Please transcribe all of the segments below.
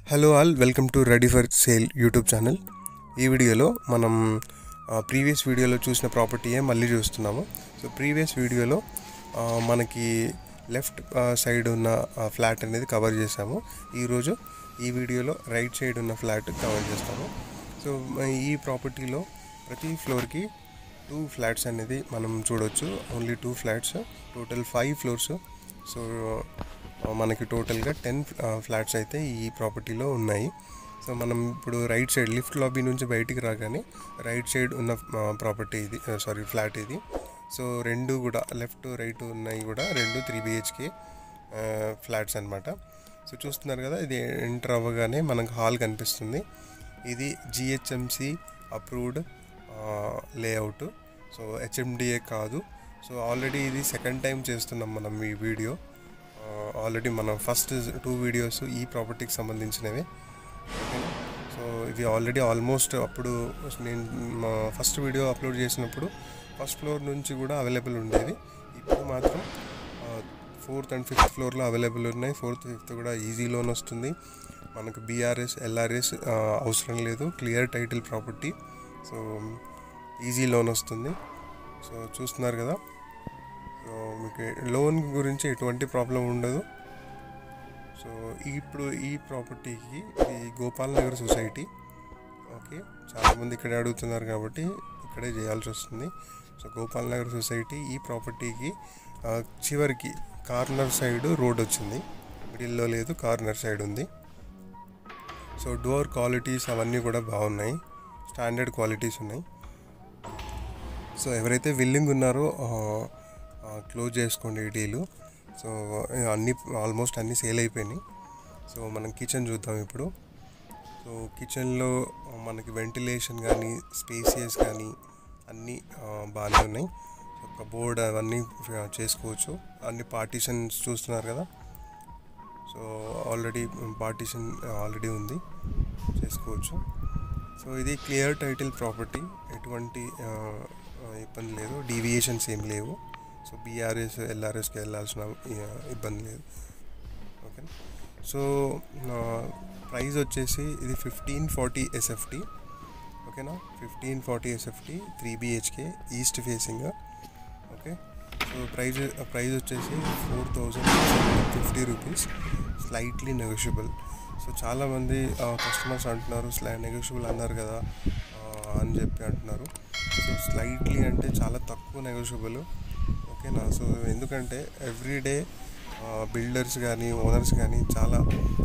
hello all welcome to ready for sale YouTube channel ఈ వీడియోలో మనం ప్రీవియస్ వీడియోలో చూసిన ప్రాపర్టీయే మళ్ళీ చూస్తున్నాము సో ప్రీవియస్ వీడియోలో ఆ, మనకి లెఫ్ట్ సైడ్ ఉన్న ఫ్లాట్ అనేది కవర్ చేసాము ఈరోజు ఈ వీడియోలో రైట్ సైడ్ ఉన్న ఫ్లాట్ కవర్ చేస్తాము సో మ- ఈ ప్రాపర్టీలో ప్రతి ఫ్లోర్కి టూ ఫ్లాట్స్ అనేది మనం చూడొచ్చు only two flats total five floors so ఆ, మనకి టోటల్గా టెన్ ఫ్లాట్స్ అయితే ఈ ప్రాపర్టీలో ఉన్నాయి సో మనం ఇప్పుడు రైట్ సైడ్ లిఫ్ట్ లాబీ నుంచి బయటికి రాగానే రైట్ సైడ్ ఉన్న ప్రాపర్టీ ఇది సారీ ఫ్లాట్ ఇది సో రెండు కూడా లెఫ్ట్ రైట్ ఉన్నాయి కూడా రెండు త్రీ బిహెచ్కే ఫ్లాట్స్ అన్నమాట సో చూస్తున్నారు కదా ఇది ఎంటర్ అవ్వగానే మనకు హాల్ కనిపిస్తుంది ఇది GHMC approved layout so HMDA కాదు సో ఆల్రెడీ ఇది సెకండ్ టైం చేస్తున్నాం మనం ఈ వీడియో ఆల్రెడీ మనం ఫస్ట్ టూ వీడియోస్ ఈ ప్రాపర్టీకి సంబంధించినవే ఓకేనా సో ఇవి ఆల్రెడీ ఆల్మోస్ట్ అప్పుడు నేను మా ఫస్ట్ వీడియో అప్లోడ్ చేసినప్పుడు ఫస్ట్ ఫ్లోర్ నుంచి కూడా అవైలబుల్ ఉండేది ఇప్పుడు మాత్రం ఫోర్త్ అండ్ ఫిఫ్త్ ఫ్లోర్లో అవైలబుల్ ఉన్నాయి ఫోర్త్ ఫిఫ్త్ కూడా ఈజీ లోన్ వస్తుంది మనకు బీఆర్ఎస్ ఎల్ఆర్ఎస్ అవసరం లేదు clear title property so easy loan వస్తుంది సో చూస్తున్నారు కదా సో మీకు లోన్ గురించి ఎటువంటి ప్రాబ్లం ఉండదు సో ఇప్పుడు ఈ ప్రాపర్టీకి ఇది గోపాల్ నగర్ సొసైటీ ఓకే చాలామంది ఇక్కడే అడుగుతున్నారు కాబట్టి ఇక్కడే చేయాల్సి వస్తుంది సో గోపాల్ నగర్ సొసైటీ ఈ ప్రాపర్టీకి ఆ, చివరికి కార్నర్ సైడ్ రోడ్ వచ్చింది మిడిల్లో లేదు కార్నర్ సైడ్ ఉంది సో డోర్ క్వాలిటీస్ అవన్నీ కూడా బాగున్నాయి స్టాండర్డ్ క్వాలిటీస్ ఉన్నాయి సో ఎవరైతే విల్లింగ్ ఉన్నారో క్లోజ్ చేసుకోండి ఈ డీలు సో అన్ని ఆల్మోస్ట్ అన్నీ సేల్ అయిపోయినాయి సో మనం కిచెన్ చూద్దాం ఇప్పుడు సో కిచెన్లో మనకి వెంటిలేషన్ కానీ స్పేసియస్ కానీ అన్నీ ఆ, బాగానే ఉన్నాయి ఒక బోర్డ్ అవన్నీ ఆ, చేసుకోవచ్చు అన్ని పార్టీషన్స్ చూస్తున్నారు కదా సో ఆల్రెడీ పార్టీషన్ ఆల్రెడీ ఉంది చేసుకోవచ్చు సో ఇది క్లియర్ టైటిల్ ప్రాపర్టీ ఎటువంటి ఆ, ఆ, ఇబ్బంది లేదు డీవియేషన్స్ ఏం లేవు సో బీఆర్ఎస్ ఎల్ఆర్ఎస్కి వెళ్ళాల్సిన ఆ, ఇబ్బంది లేదు ఓకే సో ప్రైస్ వచ్చేసి ఇది ఫిఫ్టీన్ ఫార్టీ ఎస్ఎఫ్టీ ఓకేనా fifteen forty SFT three BHK east facing okay so prize price వచ్చేసి four thousand fifty rupees slightly negotiable so చాలామంది కస్టమర్స్ అంటున్నారు స్లై నెగోషియబుల్ అన్నారు కదా ఆ, అని చెప్పి అంటున్నారు సో స్లైట్లీ అంటే చాలా తక్కువ నెగోషియబుల్ ఓకేనా సో ఎందుకంటే ఎవ్రీడే బిల్డర్స్ కానీ ఓనర్స్ కానీ చాలా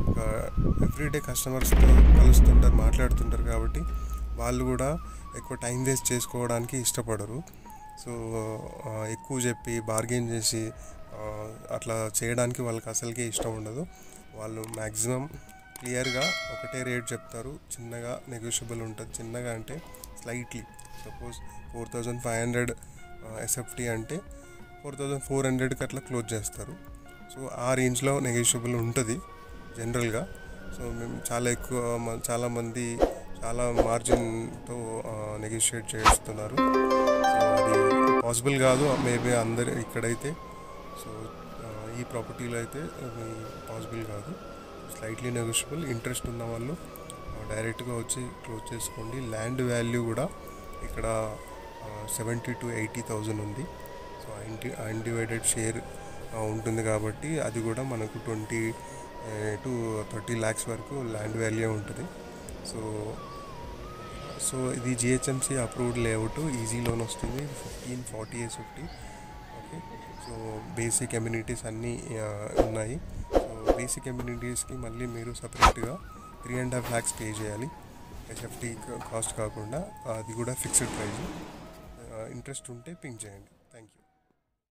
ఎవ్రీడే కస్టమర్స్తో కలుస్తుంటారు మాట్లాడుతుంటారు కాబట్టి వాళ్ళు కూడా ఎక్కువ టైం వేస్ట్ చేసుకోవడానికి ఇష్టపడరు సో ఆ, ఎక్కువ చెప్పి బార్గెన్ చేసి ఆ, అట్లా చేయడానికి వాళ్ళకి అసలుకే ఇష్టం ఉండదు వాళ్ళు మ్యాక్సిమం క్లియర్గా ఒకటే రేట్ చెప్తారు చిన్నగా నెగోషియబుల్ ఉంటుంది చిన్నగా అంటే slightly suppose four thousand five hundred SFT అంటే ఫోర్ థౌజండ్ ఫోర్ హండ్రెడ్కి అట్లా క్లోజ్ చేస్తారు సో ఆ రేంజ్లో నెగోషియబుల్ ఉంటుంది జనరల్గా సో మేము చాలా ఎక్కువ మ- చాలామంది చాలా మార్జిన్తో నెగోషియేట్ చేస్తున్నారు సో అది పాసిబుల్ కాదు మేబీ అందరు ఇక్కడైతే సో ఆ, ఈ ప్రాపర్టీలో అయితే అది పాసిబుల్ కాదు స్లైట్లీ నెగోషియబుల్ ఇంట్రెస్ట్ ఉన్న వాళ్ళు డైరెక్ట్గా వచ్చి క్లోజ్ చేసుకోండి ల్యాండ్ వాల్యూ కూడా ఇక్కడ సెవెంటీ టు ఎయిటీ థౌజండ్ ఉంది సో అన్డి అన్డివైడెడ్ షేర్ ఉంటుంది కాబట్టి అది కూడా మనకు ట్వంటీ టు థర్టీ ల్యాక్స్ వరకు ల్యాండ్ వాల్యూ ఉంటుంది సో సో ఇది GHMC approved layout easy loan వస్తుంది fifteen forty S fifty okay so basic amenities అన్నీ ఆ, ఉన్నాయి సో బేసిక్ ఎమ్యూనిటీస్కి మళ్ళీ మీరు సపరేట్గా three and half lakhs pay చేయాలి ఎస్ఎఫ్టీ కాస్ట్ కాకుండా అది కూడా ఫిక్స్డ్ ప్రైస్ ఇంట్రెస్ట్ ఉంటే పింక్ చేయండి